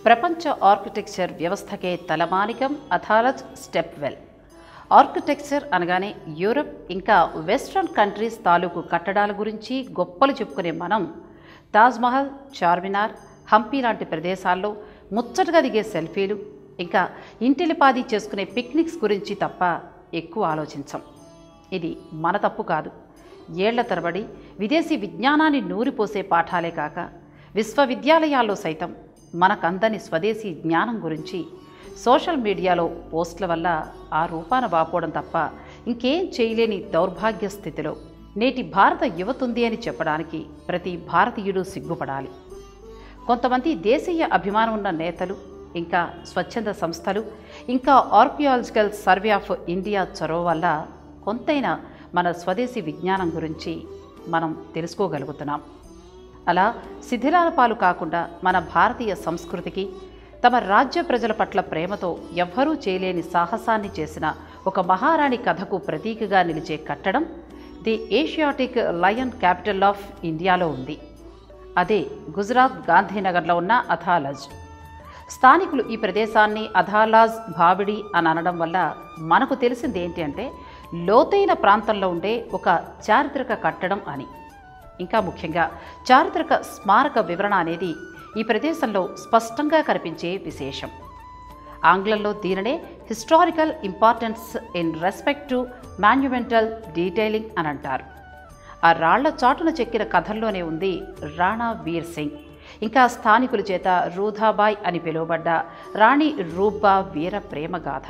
ప్రపంచ ఆర్కిటెక్చర్ వ్యవస్థకే తలమానికం అథాలజ్ స్టెప్వెల్ ఆర్కిటెక్చర్ అనగానే యూరప్ ఇంకా వెస్ట్రన్ కంట్రీస్ తాలూకు కట్టడాల గురించి గొప్పలు చెప్పుకునే మనం తాజ్మహల్ చార్మినార్ హంపీ లాంటి ప్రదేశాల్లో ముచ్చటగా దిగే సెల్ఫీలు ఇంకా ఇంటిలిపాది చేసుకునే పిక్నిక్స్ గురించి తప్ప ఎక్కువ ఆలోచించం ఇది మన తప్పు కాదు ఏళ్ల తరబడి విదేశీ విజ్ఞానాన్ని నూరిపోసే పాఠాలే కాక విశ్వవిద్యాలయాల్లో సైతం మనకందని స్వదేశీ జ్ఞానం గురించి సోషల్ మీడియాలో పోస్టుల వల్ల ఆ రూపాన వాపోవడం తప్ప ఇంకేం చేయలేని దౌర్భాగ్య స్థితిలో నేటి భారత యువతుంది అని చెప్పడానికి ప్రతి భారతీయుడు సిగ్గుపడాలి కొంతమంది దేశీయ అభిమానం ఉన్న నేతలు ఇంకా స్వచ్ఛంద సంస్థలు ఇంకా ఆర్కియాలజికల్ సర్వే ఆఫ్ ఇండియా చొరవ వల్ల కొంతైనా మన స్వదేశీ విజ్ఞానం గురించి మనం తెలుసుకోగలుగుతున్నాం అలా శిథిలాల పాలు కాకుండా మన భారతీయ సంస్కృతికి తమ రాజ్య ప్రజల పట్ల ప్రేమతో ఎవ్వరూ చేయలేని సాహసాన్ని చేసిన ఒక మహారాణి కథకు ప్రతీకగా నిలిచే కట్టడం the asiatic lion capital of ఇండియాలో ఉంది అదే గుజరాత్ గాంధీనగర్లో ఉన్న అథాలజ్ స్థానికులు ఈ ప్రదేశాన్ని అథాలాజ్ భావిడి అని అనడం వల్ల మనకు తెలిసింది ఏంటి అంటే లోతైన ప్రాంతంలో ఉండే ఒక చారిత్రక కట్టడం అని ఇంకా ముఖ్యంగా చారిత్రక స్మారక వివరణ అనేది ఈ ప్రదేశంలో స్పష్టంగా కనిపించే విశేషం ఆంగ్లంలో దీనినే historical importance in respect to monumental detailing అని అంటారు ఆ రాళ్ల చాటున చెక్కిన కథల్లోనే ఉంది రాణా వీర్ సింగ్ ఇంకా స్థానికుల చేత రూధాబాయ్ అని పిలువబడ్డ రాణి రూపా వీర ప్రేమ గాథ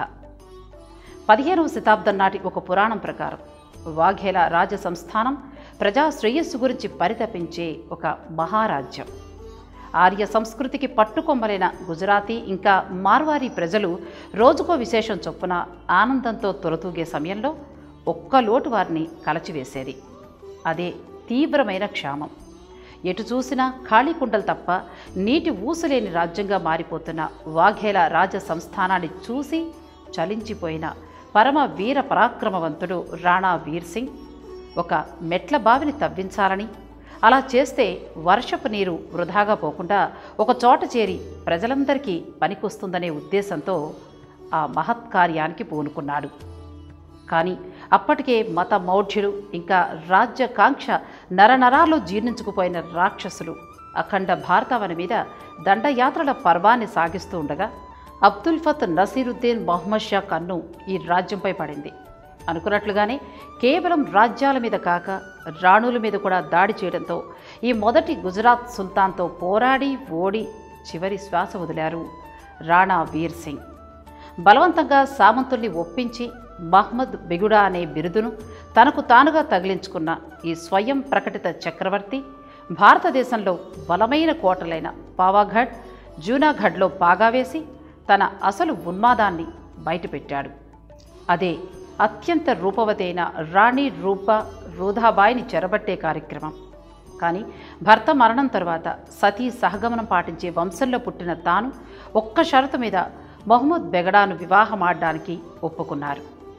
పదిహేనవ శతాబ్దం నాటి ఒక పురాణం ప్రకారం వాఘేల రాజ సంస్థానం ప్రజా శ్రేయస్సు గురించి పరితపించే ఒక మహారాజ్యం ఆర్య సంస్కృతికి పట్టుకొమ్మలైన గుజరాతీ ఇంకా మార్వారీ ప్రజలు రోజుకో విశేషం చొప్పున ఆనందంతో తొలతూగే సమయంలో ఒక్క లోటు వారిని కలచివేసేది అదే తీవ్రమైన క్షామం ఎటు చూసినా ఖాళీ కుండలు తప్ప నీటి ఊసులేని రాజ్యంగా మారిపోతున్న వాఘేల రాజ సంస్థానాన్ని చూసి చలించిపోయిన పరమ వీర పరాక్రమవంతుడు రాణా వీర్ సింగ్ ఒక మెట్ల బావిని తవ్వించాలని అలా చేస్తే వర్షపు నీరు వృధాగా పోకుండా ఒక చోట చేరి ప్రజలందరికీ పనికొస్తుందనే ఉద్దేశంతో ఆ మహత్కార్యానికి పూనుకున్నాడు కానీ అప్పటికే మత మౌఢ్యులు ఇంకా రాజ్యకాంక్ష నరనరాల్లో జీర్ణించుకుపోయిన రాక్షసులు అఖండ భారతావని మీద దండయాత్రల పర్వాన్ని సాగిస్తూ ఉండగా అబ్దుల్ ఫత్ నసీరుద్దీన్ మొహమ్మద్ షా కన్ను ఈ రాజ్యంపై పడింది అనుకున్నట్లుగానే కేవలం రాజ్యాల మీద కాక రాణుల మీద కూడా దాడి చేయడంతో ఈ మొదటి గుజరాత్ సుల్తాన్తో పోరాడి ఓడి చివరి శ్వాస వదిలారు రాణా వీర్ సింగ్ బలవంతంగా సామంతుల్ని ఒప్పించి మహ్మద్ బిగుడా అనే బిరుదును తనకు తానుగా తగిలించుకున్న ఈ స్వయం ప్రకటిత చక్రవర్తి భారతదేశంలో బలమైన కోటలైన పావాఘడ్ జూనాఘడ్లో పాగా వేసి తన అసలు ఉన్మాదాన్ని బయటపెట్టాడు అదే అత్యంత రూపవతైన రాణి రూప రూధాబాయిని చెరబట్టే కార్యక్రమం కానీ భర్త మరణం తర్వాత సతీ సహగమనం పాటించే వంశంలో పుట్టిన తాను ఒక్క షరతు మీద మహమ్మద్ బెగడాను వివాహమాడడానికి ఒప్పుకున్నారు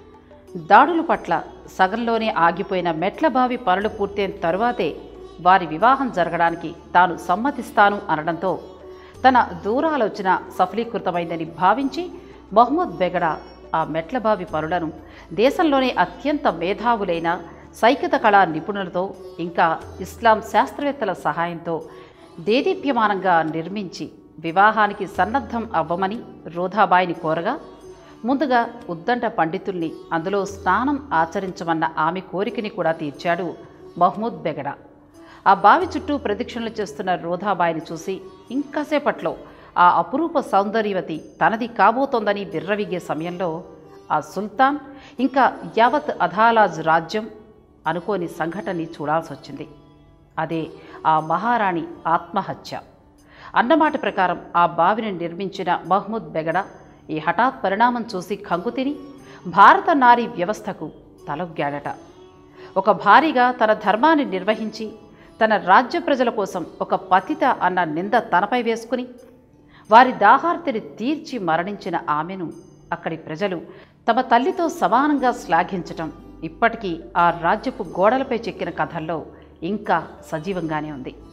దాడుల పట్ల సగంలోనే ఆగిపోయిన మెట్ల బావి పనులు పూర్తయిన తరువాతే వారి వివాహం జరగడానికి తాను సమ్మతిస్తాను అనడంతో తన దూరాలోచన సఫలీకృతమైందని భావించి మహమ్మద్ బెగడా ఆ మెట్ల బావి పనులను దేశంలోనే అత్యంత మేధావులైన సైకిత కళా నిపుణులతో ఇంకా ఇస్లాం శాస్త్రవేత్తల సహాయంతో దేదీప్యమానంగా నిర్మించి వివాహానికి సన్నద్ధం అవ్వమని రోధాబాయిని కోరగా ముందుగా ఉద్దండ పండితుల్ని అందులో స్నానం ఆచరించమన్న ఆమె కోరికని కూడా తీర్చాడు మహ్మూద్ బెగడా ఆ బావి చుట్టూ ప్రదక్షిణలు చేస్తున్న రోధాబాయిని చూసి ఇంకాసేపట్లో ఆ అపురూప సౌందర్యవతి తనది కాబోతోందని విర్రవిగే సమయంలో ఆ సుల్తాన్ ఇంకా యావత్ అధాలాజ్ రాజ్యం అనుకోని సంఘటనని చూడాల్సి వచ్చింది అదే ఆ మహారాణి ఆత్మహత్య అన్నమాట ప్రకారం ఆ బావిని నిర్మించిన మహ్మూద్ బెగడ ఈ హఠాత్ పరిణామం చూసి కంగుతిని భారత నారీ వ్యవస్థకు తలొగ్గాడట ఒక భారీగా తన ధర్మాన్ని నిర్వహించి తన రాజ్య ప్రజల కోసం ఒక పతిత అన్న నింద తనపై వేసుకుని వారి దాహార్తిని తీర్చి మరణించిన ఆమెను అక్కడి ప్రజలు తమ తల్లితో సమానంగా శ్లాఘించటం ఇప్పటికీ ఆ రాజ్యపు గోడలపై చెక్కిన కథల్లో ఇంకా సజీవంగానే ఉంది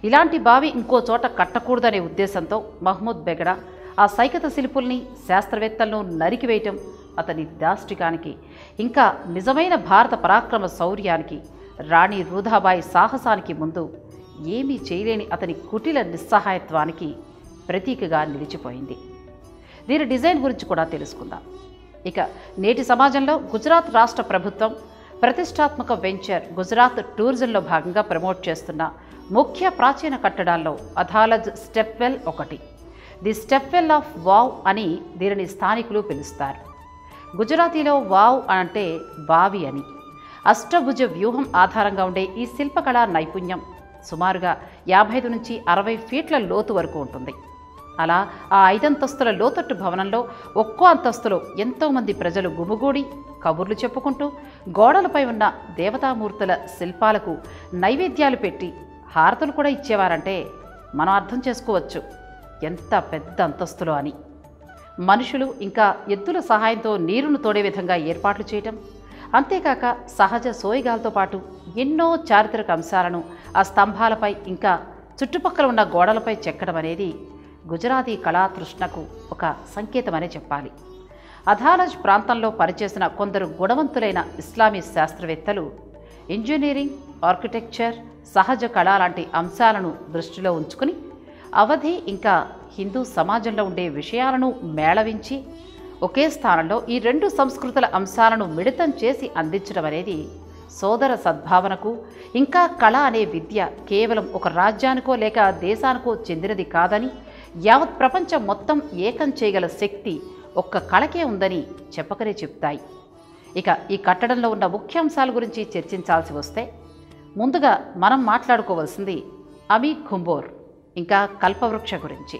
ఇలాంటి బావి ఇంకో చోట కట్టకూడదనే ఉద్దేశంతో మహ్మూద్ బెగడా ఆ సైకత శిల్పుల్ని శాస్త్రవేత్తలను నరికివేయటం అతని దాష్టికానికి ఇంకా నిజమైన భారత పరాక్రమ శౌర్యానికి రాణి రూధాబాయి సాహసానికి ముందు ఏమీ చేయలేని అతని కుటిల నిస్సహాయత్వానికి ప్రతీకగా నిలిచిపోయింది దీని డిజైన్ గురించి కూడా తెలుసుకుందాం ఇక నేటి సమాజంలో గుజరాత్ రాష్ట్ర ప్రభుత్వం ప్రతిష్టాత్మక వెంచర్ గుజరాత్ టూరిజంలో భాగంగా ప్రమోట్ చేస్తున్న ముఖ్య ప్రాచీన కట్టడాల్లో అథాలజ్ స్టెప్వెల్ ఒకటి ది స్టెప్వెల్ ఆఫ్ వావ్ అని దీనిని స్థానికులు పిలుస్తారు గుజరాతీలో వావ్ అంటే బావి అని అష్టభుజ వ్యూహం ఆధారంగా ఉండే ఈ శిల్పకళా నైపుణ్యం సుమారుగా యాభై ఐదు నుంచి అరవై ఫీట్ల లోతు వరకు ఉంటుంది అలా ఆ ఐదంతస్తుల లోతట్టు భవనంలో ఒక్కో అంతస్తులో ఎంతోమంది ప్రజలు గుమిగూడి కబుర్లు చెప్పుకుంటూ గోడలపై ఉన్న దేవతామూర్తుల శిల్పాలకు నైవేద్యాలు పెట్టి హారతులు కూడా ఇచ్చేవారంటే మనం అర్థం చేసుకోవచ్చు ఎంత పెద్ద అంతస్తులో అని మనుషులు ఇంకా ఎద్దుల సహాయంతో నీరును తోడే విధంగా ఏర్పాట్లు చేయటం అంతేకాక సహజ సోయగాలతో పాటు ఎన్నో చారిత్రక అంశాలను ఆ స్తంభాలపై ఇంకా చుట్టుపక్కల ఉన్న గోడలపై చెక్కడం అనేది గుజరాతీ కళాతృష్ణకు ఒక సంకేతమనే చెప్పాలి అధాలజ్ ప్రాంతంలో పనిచేసిన కొందరు గుణవంతులైన ఇస్లామీ శాస్త్రవేత్తలు ఇంజనీరింగ్ ఆర్కిటెక్చర్ సహజ కళ లాంటి అంశాలను దృష్టిలో ఉంచుకుని అవధి ఇంకా హిందూ సమాజంలో ఉండే విషయాలను మేళవించి ఒకే స్థానంలో ఈ రెండు సంస్కృతుల అంశాలను మిళితం చేసి అందించడం అనేది సోదర సద్భావనకు ఇంకా కళ అనే విద్య కేవలం ఒక రాజ్యానికో లేక దేశానికో చెందినది కాదని యావత్ ప్రపంచం మొత్తం ఏకం చేయగల శక్తి ఒక్క కళకే ఉందని చెప్పకనే చెప్తాయి ఇక ఈ కట్టడంలో ఉన్న ముఖ్యాంశాల గురించి చర్చించాల్సి వస్తే ముందుగా మనం మాట్లాడుకోవాల్సింది అమీ ఖుంబోర్ ఇంకా కల్పవృక్ష గురించి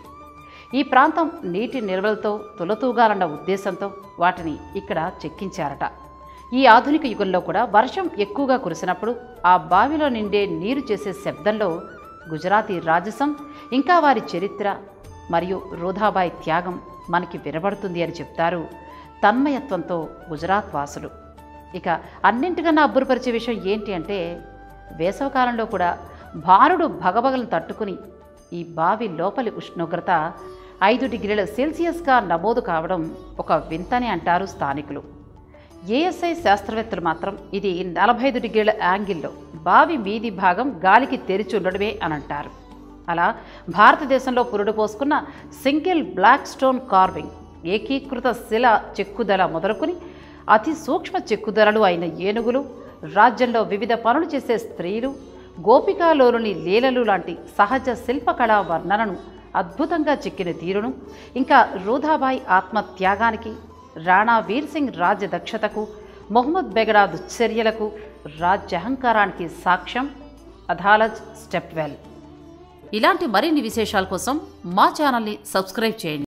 ఈ ప్రాంతం నీటి నిల్వలతో తులతూగాలన్న ఉద్దేశంతో వాటిని ఇక్కడ చెక్కించారట ఈ ఆధునిక యుగంలో కూడా వర్షం ఎక్కువగా కురిసినప్పుడు ఆ బావిలో నిండే నీరు చేసే శబ్దంలో గుజరాతీ రాజసం ఇంకా వారి చరిత్ర మరియు రూధాబాయి త్యాగం మనకి వినబడుతుంది అని చెప్తారు తన్మయత్వంతో గుజరాత్ వాసులు ఇక అన్నింటికన్నా అబ్బురపరిచే విషయం ఏంటి అంటే వేసవకాలంలో కూడా భారుడు భగభగలను తట్టుకుని ఈ బావి లోపలి ఉష్ణోగ్రత ఐదు డిగ్రీల సెల్సియస్గా నమోదు కావడం ఒక వింతనే అంటారు స్థానికులు ఏఎస్ఐ శాస్త్రవేత్తలు మాత్రం ఇది నలభై ఐదు డిగ్రీల యాంగిల్లో బావి మీది భాగం గాలికి తెరిచి ఉండడమే అని అంటారు అలా భారతదేశంలో పురుడు పోసుకున్న సింగిల్ బ్లాక్ స్టోన్ కార్వింగ్ ఏకీకృత శిల చెక్కుదల మొదలుకొని అతి సూక్ష్మ చెక్కుదలలు అయిన ఏనుగులు రాజ్యంలో వివిధ పనులు చేసే స్త్రీలు గోపికాలోని లీలలు లాంటి సహజ శిల్పకళా వర్ణనను అద్భుతంగా చెక్కిన తీరును ఇంకా రూధాబాయి ఆత్మత్యాగానికి రాణా వీర్ సింగ్ రాజ్య దక్షతకు మొహమ్మద్ బెగడా దుశ్చర్యలకు రాజ్యహంకారానికి సాక్ష్యం అదాలజ్ స్టెప్వెల్ ఇలాంటి మరిన్ని విశేషాల కోసం మా ఛానల్ని సబ్స్క్రైబ్ చేయండి